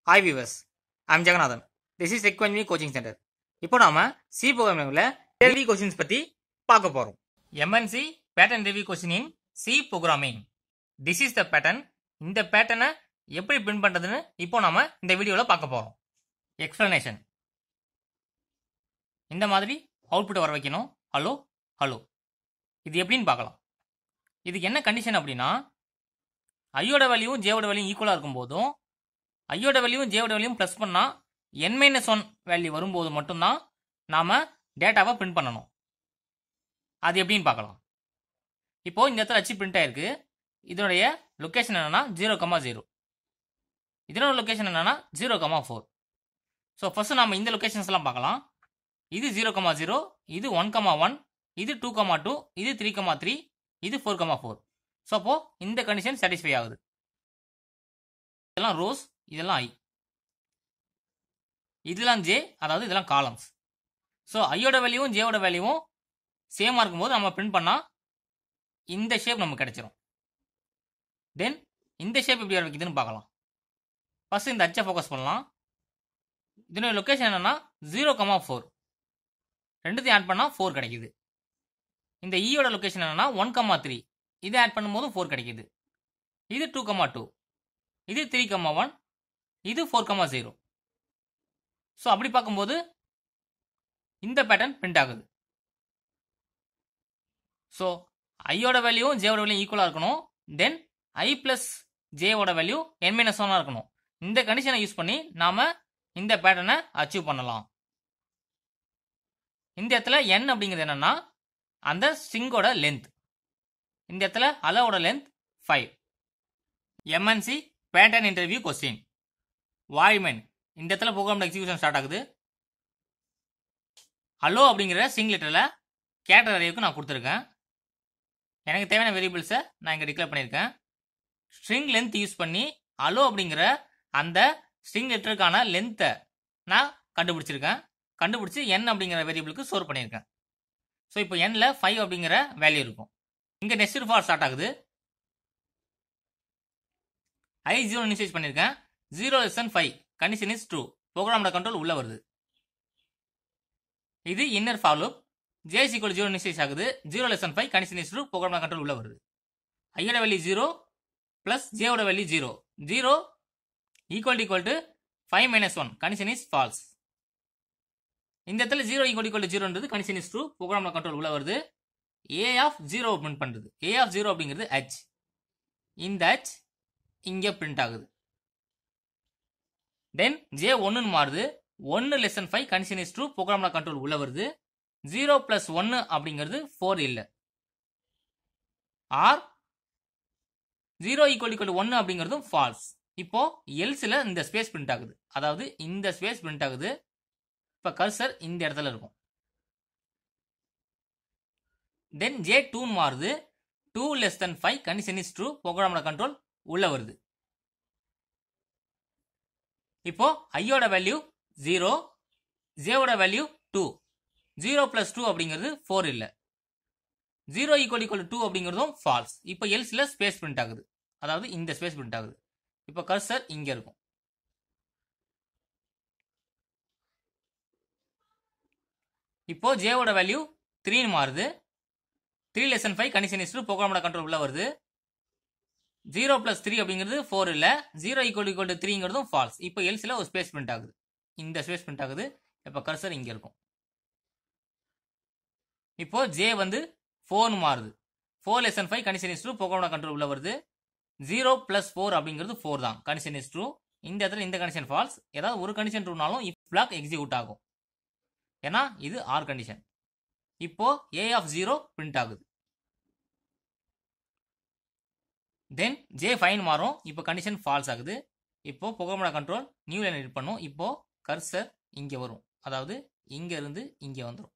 hi viewers I'm Jeganathan this is எக்வன்மி coaching centre இப்போ நாம சி ப்ரோக்ராமிங்கில் ரிவ்யூ கொஸ்டின்ஸ் பற்றி பார்க்க போகிறோம் MNC pattern review question in C programming this is the pattern இந்த பேட்டர்னை எப்படி பிரிண்ட் பண்ணுறதுன்னு இப்போ நாம இந்த வீடியோவில் பார்க்க போகிறோம் எக்ஸ்பிளனேஷன் இந்த மாதிரி அவுட்புட் வர வைக்கணும் ஹலோ ஹலோ இது எப்படின்னு பார்க்கலாம் இதுக்கு என்ன கண்டிஷன் அப்படின்னா ஐயோட வேல்யூவும் ஜேவோட வேல்யூவும் ஈக்குவலாக இருக்கும் போதும் ஐயோட வேல்யூவும் ஜேவோட வேல்யூவும் ப்ளஸ் பண்ணால் என் மைனஸ் ஒன் வேல்யூ வரும்போது மட்டும்தான் நாம் டேட்டாவை பிரிண்ட் பண்ணணும் அது எப்படின்னு பார்க்கலாம் இப்போது இந்த இடத்துல அச்சு பிரிண்ட் ஆயிருக்கு இதனுடைய லொக்கேஷன் என்னன்னா ஜீரோ கமா ஜீரோ இதனோட லொக்கேஷன் என்னன்னா zero comma four so first நம்ம இந்த லொக்கேஷன்ஸ்லாம் பார்க்கலாம் இது ஜீரோ கமா ஜீரோ இது ஒன் கமா ஒன் இது டூ கமா டூ இது த்ரீ கமா த்ரீ இது ஃபோர் கமா ஃபோர் ஸோ அப்போ இந்த கண்டிஷன் சாட்டிஸ்ஃபை ஆகுது இதெல்லாம் ரோஸ் இதெல்லாம் ஐ இதெல்லாம் ஜே அதாவது இதெல்லாம் காலம்ஸ் ஸோ ஐயோட வேல்யூவும் ஜேவோட வேல்யூவும் சேமாக இருக்கும்போது நம்ம பிரிண்ட் பண்ணால் இந்த ஷேப் நமக்கு கிடைச்சிரும் தென் இந்த ஷேப் எப்படி வர வைக்குதுன்னு பார்க்கலாம் ஃபர்ஸ்ட் இந்த அச்சை ஃபோக்கஸ் பண்ணலாம் இதனுடைய லொக்கேஷன் என்னன்னா ஜீரோ கமா ஃபோர் ரெண்டுத்தையும் ஆட் பண்ணால் ஃபோர் கிடைக்குது இந்த ஈயோட லொக்கேஷன் என்னன்னா ஒன் கமா த்ரீ இதை ஆட் பண்ணும்போது ஃபோர் கிடைக்குது இது டூ கமா டூ இது த்ரீ கமா ஒன் இது ஃபோர் கமா ஜீரோ ஸோ அப்படி பார்க்கும்போது இந்த பேட்டர்ன் பிரிண்ட் ஆகுது ஸோ ஐயோட வேல்யூவும் ஜேவோட வேல்யூ ஈக்குவலாக இருக்கணும் தென் ஐ பிளஸ் ஜேவோட வேல்யூ என் மைனஸ் ஒன்னாக இருக்கணும் இந்த கண்டிஷனை யூஸ் பண்ணி நாம் இந்த பேட்டர்னை அச்சீவ் பண்ணலாம் இந்த இடத்துல என் அப்படிங்கிறது என்னன்னா அந்த ஸ்ட்ரிங்கோட லென்த் இந்த இடத்துல அலோவோட length five MNC pattern interview question void main இந்த இடத்துல ப்ரோக்ராம் எக்ஸிகூஷன் ஸ்டார்ட் ஆகுது அலோ அப்படிங்கிற ஸ்ட்ரிங் லெட்டரில் கேரக்டர் அரேவுக்கு நான் கொடுத்துருக்கேன் எனக்கு தேவையான வேரியபிள்ஸை நான் இங்கே டிக்ளேர் பண்ணியிருக்கேன் ஸ்ட்ரிங் லென்த் யூஸ் பண்ணி அலோ அப்படிங்கிற அந்த ஸ்ட்ரிங் லெட்டருக்கான லென்த்தை நான் கண்டுபிடிச்சிருக்கேன் கண்டுபிடிச்சி என் அப்படிங்கிற வேரியபிளுக்கு ஸ்டோர் பண்ணியிருக்கேன் ஸோ இப்போ என்ல ஃபைவ் அப்படிங்கிற வேல்யூ இருக்கும் இங்கே நெஸ்ட் ஃபார் ஸ்டார்ட் ஆகுது ஐ ஜீரோ இனிஷியேட் பண்ணியிருக்கேன் zero less than five condition is true ப்ரோக்ராமோட கண்ட்ரோல் உள்ள வருது இது inner for loop J equal zero initiate ஆகுது zero less than five condition is true ப்ரோக்ராமோட கண்ட்ரோல் உள்ள வருது ஐயோட வேல்யூ ஜீரோ பிளஸ் ஜேவோட value zero zero equal equal to five minus one condition is false இந்த இடத்துல ஜீரோ ஈக்குவல் ஈக்குவல் ஜீரோன்றது condition is true ப்ரோக்ராமோட கண்ட்ரோல் உள்ள வருது ஏ ஆஃப் ஜீரோ பிரிண்ட் பண்ணுறது ஏ ஆஃப் ஜீரோ அப்படிங்கிறது ஹச் இந்த ஹச் இங்கே பிரிண்ட் ஆகுது தென் ஜே ஒன்றுன்னு மாறுது ஒன்று less than five condition is true ப்ரோக்ராமோட கண்ட்ரோல் உள்ள வருது ஜீரோ பிளஸ் ஒன்று அப்படிங்கிறது ஃபோர் இல்லை ஆர் ஜீரோ ஈக்குவல் ஈக்குவல் ஒன்று அப்படிங்கிறதும் ஃபால்ஸ் இப்போ எல்ஸில் இந்த ஸ்பேஸ் பிரிண்ட் ஆகுது அதாவது இந்த ஸ்பேஸ் பிரிண்ட் ஆகுது இப்போ கர்சர் இந்த இடத்துல இருக்கும் தென் ஜே டூன்னு மாறுது two less than five condition is true ப்ரோக்ராமோட கண்ட்ரோல் உள்ள வருது இப்போ ஐயோட வேல்யூ ஜீரோ ஜேவோட value two zero plus two அப்படிங்கிறது ஃபோர் இல்லை ஜீரோ ஈக்குவல் ஈக்குவல் டூ அப்படிங்கிறதும் ஃபால்ஸ் இப்போ எல்ஸில் ஸ்பேஸ் பிரிண்ட் ஆகுது அதாவது இந்த ஸ்பேஸ் பிரிண்ட் ஆகுது இப்போ கர்சர் இங்கே இருக்கும் இப்போ ஜேவோட வேல்யூ த்ரீன்னு மாறுது three less than five condition is ப்ரோக்ராமோட கண்ட்ரோல் உள்ள வருது ஜீரோ பிளஸ் த்ரீ அப்படிங்கிறது ஃபோர் இல்லை ஜீரோ ஈக்குவல் ஈக்குவல் டு த்ரீங்கிறதும் ஃபால்ஸ் இப்போ எல்ஸில் ஒரு ஸ்பேஸ் பிரிண்ட் ஆகுது இந்த ஸ்பேஸ் பிரிண்ட் ஆகுது இப்போ கர்சர் இங்கே இருக்கும் இப்போ ஜே வந்து ஃபோர்னு மாறுது four less than five condition is true ப்ரோக்ராமோட கண்ட்ரோல் உள்ள வருது ஜீரோ பிளஸ் ஃபோர் அப்படிங்கிறது ஃபோர் தான் கண்டிஷன் இஸ் ட்ரூ இந்த இடத்துல இந்த கண்டிஷன் ஃபால்ஸ் ஏதாவது ஒரு கண்டிஷன் ட்ரூனாலும் இஃப் பிளாக் எக்ஸிக்யூட் ஆகும் ஏன்னா இது ஆர் கண்டிஷன் இப்போ ஏ ஆஃப் ஜீரோ பிரிண்ட் ஆகுது தென் ஜே ஃபைன் மாறும் இப்போ கண்டிஷன் ஃபால்ஸ் ஆகுது இப்போ ப்ரோக்ராமோட கண்ட்ரோல் நியூ லைன் எடிட் பண்ணும் இப்போ கர்சர் இங்கே வரும் அதாவது இங்க இருந்து இங்கே வந்துடும்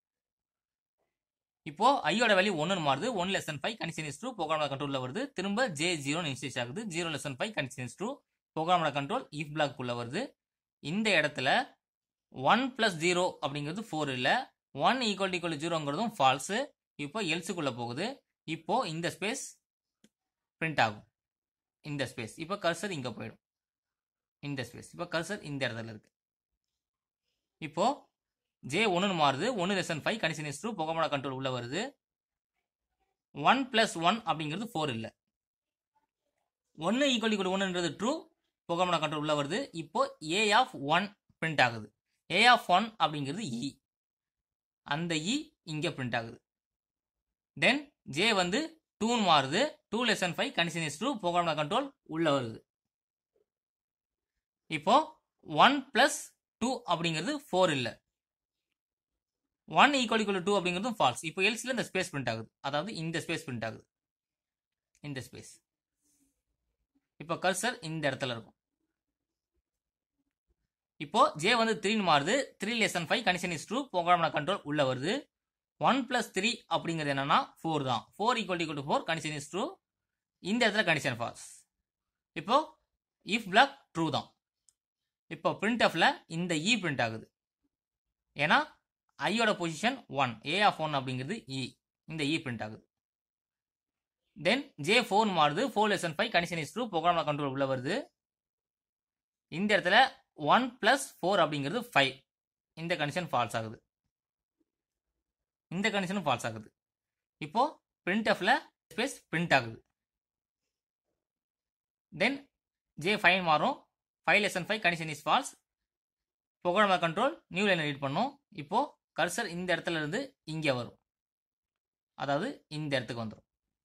இப்போ ஐயோட வேல்யூ ஒன்னு மாறுது one less than five condition is true ப்ரோக்ராமோட கண்ட்ரோல்ல வருது திரும்ப ஜே ஜீரோ இன்ஸ்டேஸ் ஆகுது zero less than five condition is true ப்ரோக்ராமோட கண்ட்ரோல் இஃப் பிளாக் உள்ள வருது இந்த இடத்துல ஒன் பிளஸ் ஜீரோ அப்படிங்கிறது ஃபோர் இல்லை ஒன் ஈக்குவல் ஈக்குவல் ஜீரோங்கிறதும் ஃபால்ஸு இப்போ எல்ஸுக்குள்ளே போகுது இப்போ இந்த ஸ்பேஸ் பிரிண்ட் ஆகும் இந்த ஸ்பேஸ் இப்போ கர்சர் இங்கே போயிடும் இந்த ஸ்பேஸ் இப்போ கர்சர் இந்த இடத்துல இருக்கு இப்போ ஜே ஒன்றுன்னு மாறுது ஒன்று லெசன் ஃபைவ் கண்டிஷனியஸ் ட்ரூ புகமட கண்ட்ரோல் உள்ள வருது ஒன் பிளஸ் ஒன் அப்படிங்கிறது ஃபோர் இல்லை ஒன்று ஈக்குவல் ஈக்குவல் ஒன்றுன்றது ட்ரூ புகமட கண்ட்ரோல் உள்ள வருது இப்போ ஏ ஆஃப் ஒன் பிரிண்ட் ஆகுது ஏ ஆஃப் ஒன் அப்படிங்கிறது இ அந்த இ இங்கே பிரிண்ட் ஆகுது தென் ஜே வந்து டூன்னு மாறுது two less than five condition is true புகமட கண்ட்ரோல் உள்ள வருது இப்போ ஒன் பிளஸ் டூ அப்படிங்கிறது ஃபோர் இல்லை ஒன் ஈக்குவல் ஈக்குவல் டூ அப்படிங்கிறதும் ஃபால்ஸ் இப்போ எல்ஸில் இந்த ஸ்பேஸ் பிரிண்ட் ஆகுது அதாவது இந்த ஸ்பேஸ் பிரிண்ட் ஆகுது இந்த ஸ்பேஸ் இப்போ கர்சர் இந்த இடத்துல இருக்கும் இப்போ ஜே வந்து த்ரீன்னு மாறுது three less than five condition is true program control உள்ள வருது ஒன் பிளஸ் த்ரீ அப்படிங்கிறது என்னன்னா ஃபோர் தான் four equal equal to four condition is true இந்த இடத்துல கண்டிஷன் ஃபால்ஸ் இப்போ இஃப் பிளாக் ட்ரூ தான் இப்போ பிரிண்ட் ஆஃப்ல இந்த இ பிரிண்ட் ஆகுது ஏன்னா ஐயோட position one A of one அப்படிங்கிறது இ இந்த இ பிரிண்ட் ஆகுது தென் ஜே ஃபோர் மாறுது four less than five condition is true program control உள்ள வருது இந்த இடத்துல ஒன் பிளஸ் ஃபோர் அப்படிங்கிறது ஃபைவ் இந்த கண்டிஷன் ஃபால்ஸ் ஆகுது இந்த கண்டிஷனும் ஃபால்ஸ் ஆகுது இப்போ பிரிண்ட் எஃப்ல ஸ்பேஸ் பிரிண்ட் ஆகுது தென் ஜே ஃபைவ் மாறும் five less than five condition is false programmer control new line read பண்ணும் இப்போ கர்சர் இந்த இடத்துல இருந்து இங்கே வரும் அதாவது இந்த இடத்துக்கு வந்துடும்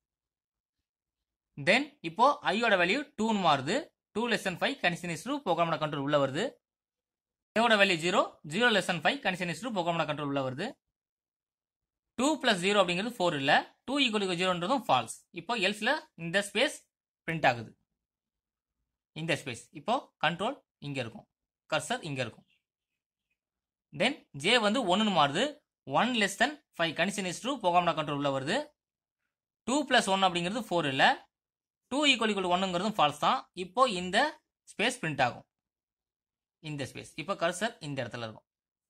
தென் இப்போ ஐயோட வேல்யூ டூன்னு மாறுது two less than five condition is true ப்ரோக்ராமோட கண்ட்ரோல் உள்ள வருது ஏவோட value zero zero less than five condition is true ப்ரோக்ராமோட கண்ட்ரோல் உள்ள வருது டூ பிளஸ் ஜீரோ அப்படிங்கிறது ஃபோர் இல்லை டூ ஈக்குவல் ஜீரோன்றதும் ஃபால்ஸ் இப்போ எல்ஸில் இந்த ஸ்பேஸ் பிரிண்ட் ஆகுது இந்த ஸ்பேஸ் இப்போ கண்ட்ரோல் இங்கே இருக்கும் கர்சர் இங்கே இருக்கும் தென் ஜே வந்து ஒன்றுன்னு மாறுது one less than five condition is true ப்ரோக்ராமோட கண்ட்ரோல் உள்ள வருது டூ பிளஸ் ஒன் அப்படிங்கிறது ஃபோர் இல்லை டூ ஈக்குவல் ஈக்குவல் ஒன்னுங்கிறதும் ஃபால்ஸ் தான் இப்போ இந்த ஸ்பேஸ் பிரிண்ட் ஆகும் இந்த ஸ்பேஸ் இப்போ கர்சர் இந்த இடத்துல இருக்கும்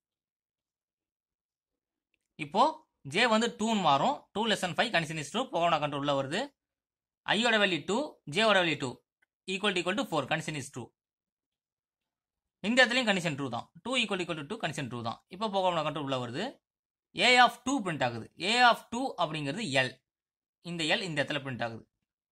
இப்போ ஜே வந்து டூன்னு மாறும் two less than five condition is true program control உள்ள வருது ஐயோட வேல்யூ டூ ஜேவோட value two equal equal to four condition is true இந்த இடத்துலையும் கண்டிஷன் ட்ரூ தான் two equal equal to two condition true தான் இப்போ ப்ரோக்ராம் கண்ட்ரோல் உள்ள வருது ஏ ஆஃப் டூ பிரிண்ட் ஆகுது ஏ ஆஃப் டூ அப்படிங்கிறது எல் இந்த எல் இந்த இடத்துல பிரிண்ட் ஆகுது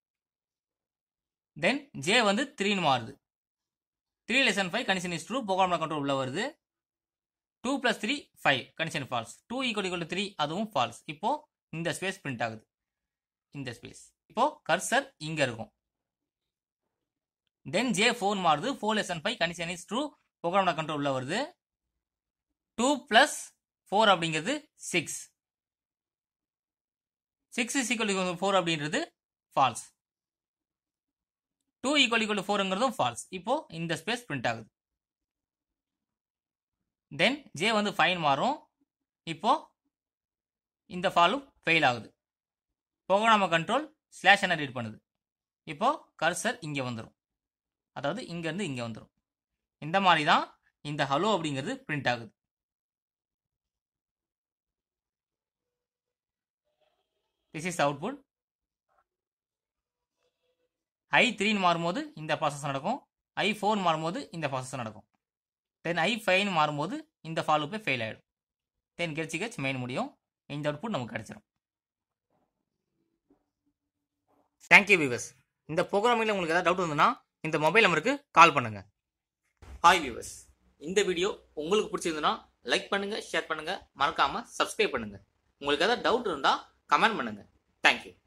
தென் ஜே வந்து த்ரீன்னு மாறுது three less than five condition is true program control உள்ள வருது two plus three five condition false two equal equal three அதுவும் ஃபால்ஸ் இப்போ இந்த ஸ்பேஸ் பிரிண்ட் ஆகுது இந்த ஸ்பேஸ் இப்போ கர்சர் இங்க இருக்கும் தென் ஜே ஃபோர் மாறுது four less than five condition is true program control உள்ள வருது டூ பிளஸ் ஃபோர் அப்படிங்கிறது six six is equal four அப்படின்றது ஃபால்ஸ் டூ ஈக்குவல் ஈக்குவல் ஃபோருங்கிறதும் ஃபால்ஸ் இப்போ இந்த ஸ்பேஸ் பிரிண்ட் ஆகுது தென் ஜே வந்து ஃபைன் மாறும் இப்போ இந்த ஃபாலும் ஃபெயில் ஆகுது ப்ரோக்ராம கண்ட்ரோல் ஸ்லாஷ் என்ன ரீட் பண்ணுது இப்போ கர்சர் இங்கே வந்துடும் அதாவது இங்கேருந்து இங்கே வந்துடும் இந்த மாதிரி தான் இந்த ஹலோ அப்படிங்கிறது பிரிண்ட் ஆகுது திஸ் இஸ் அவுட்புட் ஐ த்ரீன்னு மாறும்போது இந்த ப்ராசஸ் நடக்கும் ஐ ஃபோர் மாறும்போது இந்த ப்ராசஸ் நடக்கும் தென் ஐ ஃபைவ்னு மாறும்போது இந்த ஃபாலோப்பே ஃபெயில் ஆகிடும் தென் கெட்சி கெச் மெயின் முடியும் இந்த அவுட்புட் நமக்கு கிடச்சிரும் தேங்க்யூ வியூவர்ஸ் இந்த ப்ரோக்ராமிங்கில் உங்களுக்கு ஏதாவது டவுட் இருந்ததுன்னா இந்த மொபைல் நம்பருக்கு கால் பண்ணுங்கள் ஹாய் வியூவர்ஸ் இந்த வீடியோ உங்களுக்கு பிடிச்சிருந்ததுன்னா லைக் பண்ணுங்கள் ஷேர் பண்ணுங்கள் மறக்காமல் சப்ஸ்கிரைப் பண்ணுங்கள் உங்களுக்கு ஏதாவது டவுட் இருந்தால் கமெண்ட் பண்ணுங்கள் தேங்க்யூ